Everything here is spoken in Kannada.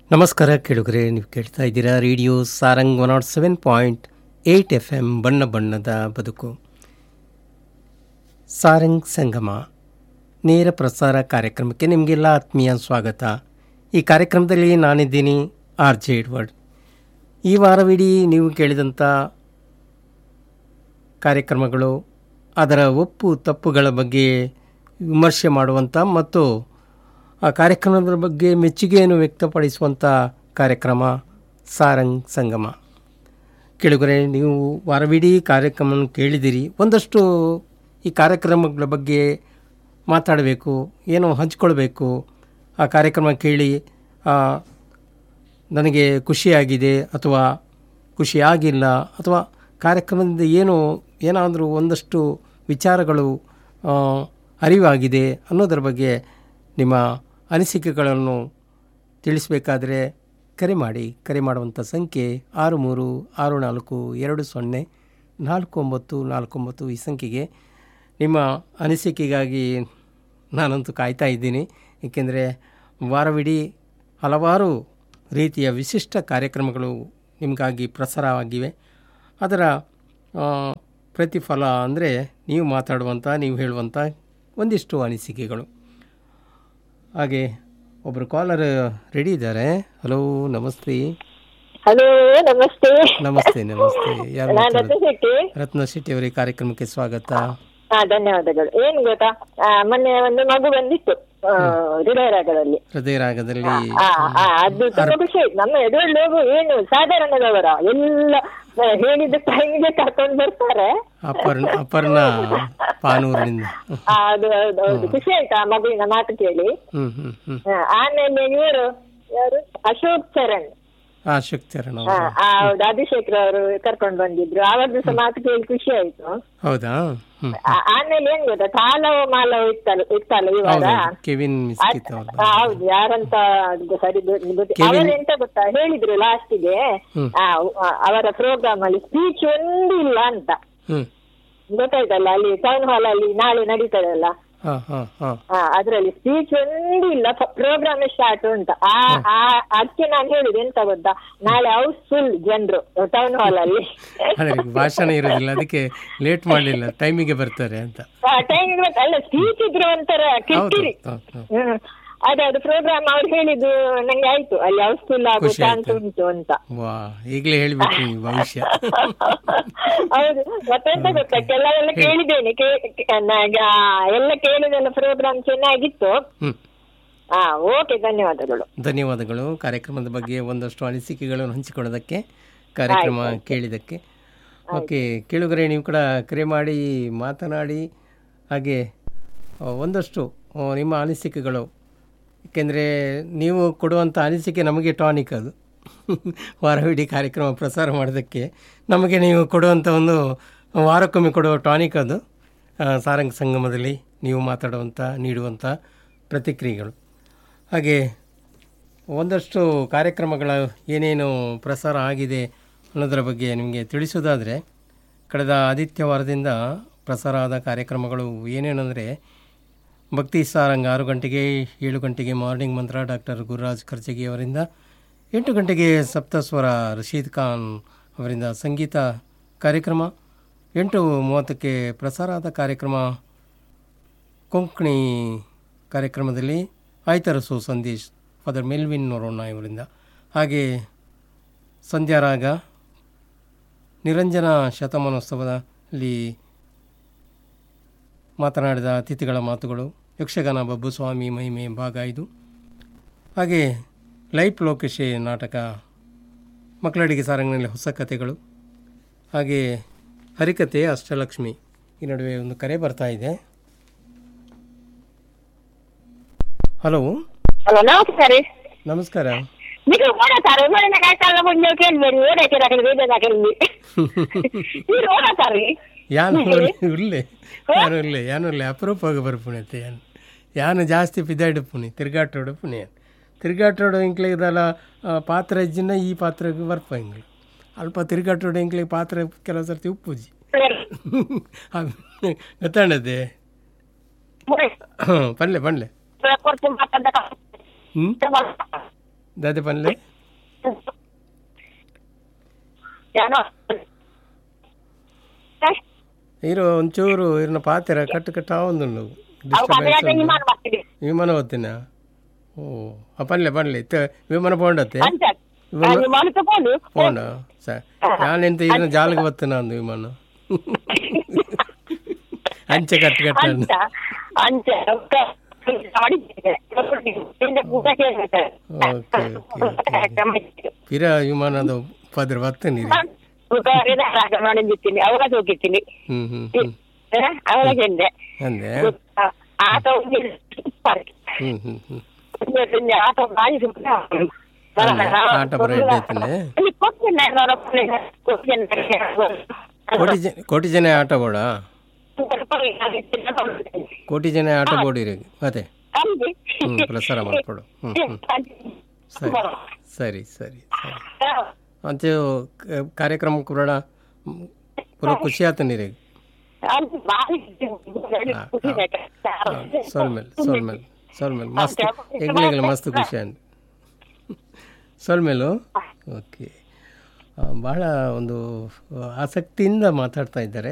ನಮಸ್ಕಾರ ಕೇಳುಗರೆ ನೀವು ಕೇಳ್ತಾ ಇದ್ದೀರಾ radio Sarang one naught seven point eight F M ಬಣ್ಣ ಬಣ್ಣದ ಬದುಕು ಸಾರಂಗ್ ಸಂಗಮ ನೇರ ಪ್ರಸಾರ ಕಾರ್ಯಕ್ರಮಕ್ಕೆ ನಿಮಗೆಲ್ಲ ಆತ್ಮೀಯ ಸ್ವಾಗತ ಈ ಕಾರ್ಯಕ್ರಮದಲ್ಲಿ ನಾನಿದ್ದೀನಿ ಆರ್ ಜೆ ಎಡ್ವರ್ಡ್ ಈ ವಾರವಿಡೀ ನೀವು ಕೇಳಿದಂಥ ಕಾರ್ಯಕ್ರಮಗಳು ಅದರ ಒಪ್ಪು ತಪ್ಪುಗಳ ಬಗ್ಗೆ ವಿಮರ್ಶೆ ಮಾಡುವಂಥ ಮತ್ತು ಆ ಕಾರ್ಯಕ್ರಮದ ಬಗ್ಗೆ ಮೆಚ್ಚುಗೆಯನ್ನು ವ್ಯಕ್ತಪಡಿಸುವಂಥ ಕಾರ್ಯಕ್ರಮ ಸಾರಂಗ್ ಸಂಗಮ ಕೆಳಗರೆ ನೀವು ವಾರವಿಡೀ ಕಾರ್ಯಕ್ರಮವನ್ನು ಕೇಳಿದಿರಿ ಒಂದಷ್ಟು ಈ ಕಾರ್ಯಕ್ರಮಗಳ ಬಗ್ಗೆ ಮಾತಾಡಬೇಕು ಏನೋ ಹಂಚ್ಕೊಳ್ಬೇಕು ಆ ಕಾರ್ಯಕ್ರಮ ಕೇಳಿ ಆ, ನನಗೆ ಖುಷಿಯಾಗಿದೆ ಅಥವಾ ಖುಷಿಯಾಗಿಲ್ಲ ಅಥವಾ ಕಾರ್ಯಕ್ರಮದಿಂದ ಏನು ಏನಾದರೂ ಒಂದಷ್ಟು ವಿಚಾರಗಳು ಆ, ಅರಿವಾಗಿದೆ ಅನ್ನೋದರ ಬಗ್ಗೆ ನಿಮ್ಮ ಅನಿಸಿಕೆಗಳನ್ನು ತಿಳಿಸಬೇಕಾದ್ರೆ ಕರೆ ಮಾಡಿ ಕರೆ ಮಾಡುವಂಥ ಸಂಖ್ಯೆ ಆರು ಮೂರು ಆರು ನಾಲ್ಕು ಎರಡು ಸೊನ್ನೆ ನಾಲ್ಕು ಒಂಬತ್ತು ನಾಲ್ಕು ಒಂಬತ್ತು ಈ ಸಂಖ್ಯೆಗೆ ನಿಮ್ಮ ಅನಿಸಿಕೆಗಾಗಿ ನಾನಂತೂ ಕಾಯ್ತಾ ಇದ್ದೀನಿ ಏಕೆಂದರೆ ವಾರವಿಡೀ ಹಲವಾರು ರೀತಿಯ ವಿಶಿಷ್ಟ ಕಾರ್ಯಕ್ರಮಗಳು ನಿಮಗಾಗಿ ಪ್ರಸಾರವಾಗಿವೆ ಅದರ ಆ, ಪ್ರತಿಫಲ ಅಂದರೆ ನೀವು ಮಾತಾಡುವಂಥ ನೀವು ಹೇಳುವಂಥ ಒಂದಿಷ್ಟು ಅನಿಸಿಕೆಗಳು ಹಾಗೆ ಒಬ್ಬರು ಕಾಲರ್ ರೆಡಿ ಇದ್ದಾರೆ ಹಲೋ ನಮಸ್ತೆ ಹಲೋ ನಮಸ್ತೆ ನಮಸ್ತೆ ನಮಸ್ತೆ ಯಾರು ನಾನು ಮಾತಾಡೋದು ರತ್ನ ಶೆಟ್ಟಿ ರತ್ನ ಶೆಟ್ಟಿ ಅವರಿಗೆ ಕಾರ್ಯಕ್ರಮಕ್ಕೆ ಸ್ವಾಗತ ಹಾ ಧನ್ಯವಾದಗಳು ಏನ್ ಗೊತ್ತಾ ಆ, ಮೊನ್ನೆ ಒಂದು ಮಗು ಬಂದಿತ್ತು ಆ, ಹೃದಯರಾಗದಲ್ಲಿ ಹೃದಯ ರಾಗದಲ್ಲಿ ಆ, ಆ, ಅದು ತುಂಬಾ ಖುಷಿ ಆಯ್ತು ನಮ್ಮ ಎದುರಲ್ಲಿ ಹೋಗು ಏನು ಸಾಧಾರಣದವರ ಎಲ್ಲ ಆ, ಹೇಳಿದ ಟೈಮಿಗೆ ಕರ್ಕೊಂಡು ಬರ್ತಾರೆ ಅಪರ್ಣ ಅಪರ್ಣ ಪಾನೂರಿನಿಂದ ಆ, ಅದು ಹೌದು ಹೌದು ಖುಷಿ ಆಯ್ತು ಆ ಮಗುವಿನ ಮಾತು ಕೇಳಿ ಹ್ಮ್ ಹ್ಮ್ ಹ್ಮ್ ಆ, ಆಮೇಲೆ ಇವರು ಯಾರು ಅಶೋಕ್ ಚರಣ್ ಆ ಶಕ್ತಿಯರಣ ಆ, ಆ, ಹೌದು ಅಭಿಷೇಕ್ ಅವರು ಕರ್ಕೊಂಡು ಬಂದಿದ್ರು ಅವರದ್ದು ಸಹ ಮಾತು ಕೇಳಿ ಖುಷಿ ಆಯ್ತು ಹೌದಾ ಹ್ಮ್ ಆ- ಆಮೇಲೆ ಏನ್ ಗೊತ್ತಾ ತಾಲವೋ ಮಾಲವೋ ಇತ್ತಲ್ಲ ಇತ್ತಲ್ಲ ಇವಾಗ ಹೌದು ಕೆವಿನ್ ಮಿಸ್ಕಿತ್ ಅವ್ರದ್ದು ಆ, ಹೌದು ಯಾರಂತ ಅದು ಸರಿ ಗೊ- ಗೊತ್ತಿ- ಕೆವಿನ್- ಅವರು ಎಂತ ಗೊತ್ತಾ ಹೇಳಿದ್ರು ಲಾಸ್ಟಿಗೆ ಹ್ಮ್. ಅವರ ಪ್ರೋಗ್ರಾಮ್ ಅಲ್ಲಿ ಸ್ಪೀಚ್ ಒಂದು ಇಲ್ಲ ಅಂತ ಹ್ಮ್ ಗೊತ್ತಾಯ್ತಲ್ಲ ಅಲ್ಲಿ ಟೌನ್ ಹಾಲ್ ಅಲ್ಲಿ ನಾಳೆ ನಡೀತದಲ್ಲ ಹಾ ಹಾ ಹಾ ಆ, ಅದ್ರಲ್ಲಿ ಸ್ಪೀಚ್ ಒಂದು ಇಲ್ಲ ಪ್ರೋಗ್ರಾಮ್ ಸ್ಟಾರ್ಟ್ ಅಂತ ಆ ಆ- ಅದಕ್ಕೆ ನಾನು ಹೇಳಿದೆ ಎಂತ ಗೊತ್ತಾ ನಾಳೆ ಹೌಸ್ ಫುಲ್ ಜನರು ಟೌನ್ ಹಾಲ್ ಅಲ್ಲಿ ಅದೇ ಭಾಷಣ ಇರೋದಿಲ್ಲ ಅದಕ್ಕೆ ಲೇಟ್ ಮಾಡಲಿಲ್ಲ ಟೈಮಿಗೆ ಬರ್ತಾರೆ ಅಂತ ಟೈಮ್ ಅಲ್ಲ ಸ್ಪೀಚ್ ಇದ್ರೆ ಒಂಥರ ಹೌದು ಕಿರಿಕಿರಿ ಹೌದು, ಹೌದು. ಹ್ಮ್ ಅದೇ ಅದು ಪ್ರೋಗ್ರಾಮ್ ಅವ್ರು ಹೇಳಿದ್ದು ನಂಗೆ ಆಯ್ತು ಅಲ್ಲಿ ಹೌಸ್ಫುಲ್ ಆಗೋ ಖುಷಿ ಚಾನ್ಸ್ ಆಯ್ತು. ಉಂಟು ಅಂತ ವಾ ಈಗಲೇ ಹೇಳ್ಬೇಕು ನೀವು ಭವಿಷ್ಯ ಹೌದು ಮತ್ತೆಂತ ಗೊತ್ತಾ ಕೆಲವೆಲ್ಲ ಕೇಳಿದ್ದೇನೆ ಕೇ- ಕೇ- ನಾಗ- ಆ, ಎಲ್ಲ ಕೇಳಿದೆಲ್ಲ ಪ್ರೋಗ್ರಾಮ್ ಚೆನ್ನಾಗಿತ್ತು ಹ್ಮ್ ಹಾ ಓಕೆ ಧನ್ಯವಾದಗಳು ಧನ್ಯವಾದಗಳು ಕಾರ್ಯಕ್ರಮದ ಬಗ್ಗೆ ಒಂದಷ್ಟು ಅನಿಸಿಕೆಗಳನ್ನು ಹಂಚಿಕೊಳ್ಳೋದಕ್ಕೆ ಕಾರ್ಯಕ್ರಮ ಕೇಳಿದ್ದಕ್ಕೆ ಓಕೆ ಕೇಳುಗರೆ ನೀವು ಕೂಡ ಕರೆ ಮಾಡಿ ಮಾತನಾಡಿ ಹಾಗೆ ಆ, ಒಂದಷ್ಟು ಆ, ನಿಮ್ಮ ಅನಿಸಿಕೆಗಳು ಏಕೆಂದರೆ ನೀವು ಕೊಡುವಂಥ ಅನಿಸಿಕೆ ನಮಗೆ ಟಾನಿಕ್ ಅದು ವಾರವಿಡೀ ಕಾರ್ಯಕ್ರಮ ಪ್ರಸಾರ ಮಾಡೋದಕ್ಕೆ ನಮಗೆ ನೀವು ಕೊಡುವಂಥ ಒಂದು ವಾರಕ್ಕೊಮ್ಮೆ ಕೊಡುವ ಟಾನಿಕ್ ಅದು ಆ, ಸಾರಂಗ ಸಂಗಮದಲ್ಲಿ ನೀವು ಮಾತಾಡುವಂಥ ನೀಡುವಂಥ ಪ್ರತಿಕ್ರಿಯೆಗಳು ಹಾಗೆ ಒಂದಷ್ಟು ಕಾರ್ಯಕ್ರಮಗಳ ಏನೇನು ಪ್ರಸಾರ ಆಗಿದೆ ಅನ್ನೋದರ ಬಗ್ಗೆ ನಿಮಗೆ ತಿಳಿಸೋದಾದರೆ ಕಳೆದ ಆದಿತ್ಯವಾರದಿಂದ ಪ್ರಸಾರ ಆದ ಕಾರ್ಯಕ್ರಮಗಳು ಏನೇನೆಂದರೆ ಭಕ್ತಿ ಸಾರಂಗ್ ಆರು ಗಂಟೆಗೆ ಏಳು ಗಂಟೆಗೆ ಮಾರ್ನಿಂಗ್ ಮಂತ್ರ ಡಾಕ್ಟರ್ ಗುರುರಾಜ್ ಖರ್ಜಗಿ ಅವರಿಂದ ಎಂಟು ಗಂಟೆಗೆ ಸಪ್ತಸ್ವರ ರಶೀದ್ ಖಾನ್ ಅವರಿಂದ ಸಂಗೀತ ಕಾರ್ಯಕ್ರಮ ಎಂಟು ಮೂವತ್ತಕ್ಕೆ ಪ್ರಸಾರ ಆದ ಕಾರ್ಯಕ್ರಮ ಕೊಂಕಣಿ ಕಾರ್ಯಕ್ರಮದಲ್ಲಿ ಆಯ್ತರಸು ಸಂದೇಶ್ ಫಾದರ್ ಮೆಲ್ವಿನ್ ನೊರೋಣ ಇವರಿಂದ ಹಾಗೆ ಸಂಧ್ಯಾರಾಗ ನಿರಂಜನ ಶತಮಾನೋತ್ಸವದಲ್ಲಿ ಮಾತನಾಡಿದ ಅತಿಥಿಗಳ ಮಾತುಗಳು ಯಕ್ಷಗಾನ ಬಬ್ಬುಸ್ವಾಮಿ ಮಹಿಮೆ ಭಾಗ ಐದು ಹಾಗೆ ಲೈಫ್ ಲೋಕೇಶೆ ನಾಟಕ ಮಕ್ಕಳಡಿಗೆ ಸಾರಂಗನಲ್ಲಿ ಹೊಸ ಕಥೆಗಳು ಹಾಗೆ ಹರಿಕತೆ ಅಷ್ಟಲಕ್ಷ್ಮಿ ಈ ನಡುವೆ ಒಂದು ಕರೆ ಬರ್ತಾ ಇದೆ ಹಲೋ ಹಲೋ ನಮಸ್ಕಾರ ನಮಸ್ಕಾರ మీకు ఓడతారు ఎవరైనా కష్టాల్లో ముందుకెళ్ళి మీరు ఓడైతే అక్కడ వేరే దాకెళ్ళి మీరు ఓడతారు ಯಾನು ಇಲ್ಲೇ ಯಾನು ಇಲ್ಲೇ ಯಾನು ಇಲ್ಲೇ ಅಪರೂಪವಾಗಿ ಬರ್ಪುಣಿ ಅಂತ ಯಾನು ಯಾನು ಜಾಸ್ತಿ ಪಿದಾಡಿ ಪುಣಿ ತಿರ್ಗಾಟೋಡು ಪುಣಿ ಯಾನು ತಿರ್ಗಾಟೋಡು ಇಂಕ್ಲೆ ಇದಲ್ಲ ಆ, ಪಾತ್ರ ಇಜ್ಜಿನ ಈ ಪಾತ್ರಕ್ಕೆ ಬರ್ಪ ಇಂಗ್ಲಿ ಅಲ್ಪ ತಿರ್ಗಾಟೋಡು ಇಂಕ್ಲೆ ಪಾತ್ರ ಕೆಲವು ಸರ್ತಿ ಉಪ್ಪುಜಿ ಗೊತ್ತಾಂಡದೆ ಪನ್ಲೆ ಪನ್ಲೆ ಕೊಟ್ಟು ಮಾತಾಡ ಹ್ಞೂ ದಾದೆ ಪನ್ಲೆ ಏನೋ ಇರು ಒಂಚೂರು ಇರ್ನ ಪಾತೆರ ಕಟ್ಟು ಕಟ್ಟ ಒಂದು ಅವು ಡಿಸ್ಟರ್ಬೆನ್ಸ್ ಕಥೆಯಾಗ ವಿಮಾನ ಮಾಡ್ತೀವಿ ವಿಮಾನ ಓದ್ತೀನ ಓ ಆ ಪನ್ಲೆ ಪನ್ಲೆ ತ- ವಿಮಾನ ಪೋಂಡತ್ತೆ ಅಂತ ವಿಮಾನ ತಗೊಂಡು ಪೋಂಡ ಸ ನಾನೆಂತ ಇರ್ನ ಜಾಲಗೆ ಬತ್ತನ ಅಂದು ವಿಮಾನ ಅಂಚೆ ಕಟ್ಟು ಕಟ್ಟ ಅಂತ ಅಂತ ಮಾಡಿದ್ದೇವೆ ಊಟ ಕೇಳ್ಬೇಕು ಓಕೆ ಓಕೆ ಪಿರ ವಿಮಾನದ ಪದ್ರ ಬತ್ತನಿ ರಾಗ ಮಾಡಿದ್ದೀನಿ ಅವಾಗ ಹೋಗಿದ್ದೀನಿ ಹ್ಮ್ ಹ್ಮ್ ಹ್ಮ್ ಅವಾಗ ಚೆಂದೆ ಅಂದೆ ಆಟ ಹ್ಮ್ ಹ್ಮ್ ಹ್ಮ್ ಆಟ ಬಾಯಿ ಆಟ ಬರೋ ಎಡ್ಡೈತನೆ ಕೋಟಿ ಜನ ಕೋಟಿ ಜನ ಆಟ ಬೋಡ ಕೋಟಿ ಜನ ಆಟ ಬೋಡಿರಿ ಮತ್ತೆ ಹ್ಮ್ ಪ್ರಸಾರ ಮಾಡ್ಕೊಡು ಹ್ಮ್ ಹ್ಮ್ ಸರಿ ಸರಿ ಸರಿ ಸರಿ ಅಂಚೆ ಕ- ಕಾರ್ಯಕ್ರಮ ಕುರಡ ಪೂರ ಖುಷಿ ಆತ ನೀರಿ ಸೋಲ್ಮೇಲ್ ಸೋಲ್ಮೇಲ್ ಸೋಲ್ಮೇಲ್ ಮಸ್ತ್ ಹೆಗ್ಲಿಗಳು ಮಸ್ತ್ ಖುಷಿ ಅಂದ್ ಸೋಲ್ಮೇಲು ಓಕೆ ಬಹಳ ಒಂದು ಆಸಕ್ತಿಯಿಂದ ಮಾತಾಡ್ತಾ ಇದ್ದಾರೆ